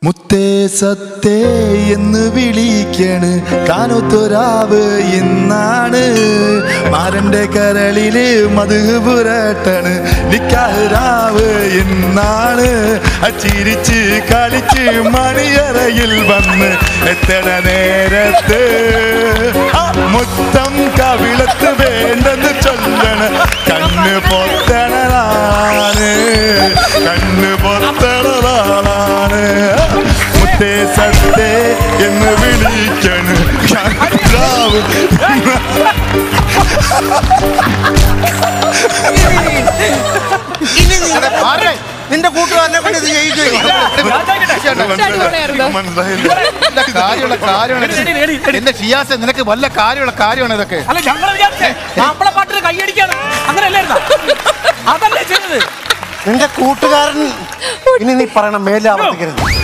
മുത്തേ സത്തേ എന്ന് വിളിക്കണ് കാനൊത്തൊരാവ് ഇന്നാണ് മാരന്റെ കരളില് മധു പുരട്ടണ് നിക്കാഹ് ഇന്നാണ് ആ ചിരിച്ച് കളിച്ച് മണിയറയിൽ വന്ന് എത്തണ നേരത്ത് ആ മുത്തം കവിളത്ത് വേണ്ടെന്ന് ചൊല്ലണ കണ്ണ് പൊത്തണതാണ് കണ്ണ് പൊത്തണതാണ് മുത്തേ സത്തേ എന്ന് വിളിക്കണ് കണ്ടാവ് ഇനി നിങ്ങളുടെ ആരെ? നിന്റെ കൂട്ടുകാരനെ കൊണ്ട് ഇത് ചെയ്യിക്കുകയും മനസ്സിലായില്ല വല്ല കാര്യമുള്ള കാര്യമാണ് ഇത്. എന്റെ ഷിയാസ് നിനക്ക് വല്ല കാര്യമുള്ള കാര്യമാണ് ഇതൊക്കെ അല്ല ഞങ്ങൾ വിചാരിച്ചേ മാപ്പിളപ്പാട്ടിന് കൈയടിക്കാണ് അങ്ങനെയല്ലായിരുന്ന അതല്ലേ ചെയ്തത് നിന്റെ കൂട്ടുകാരൻ ഇനി നീ പറയണം മേലെ ആവർത്തിക്കരുത്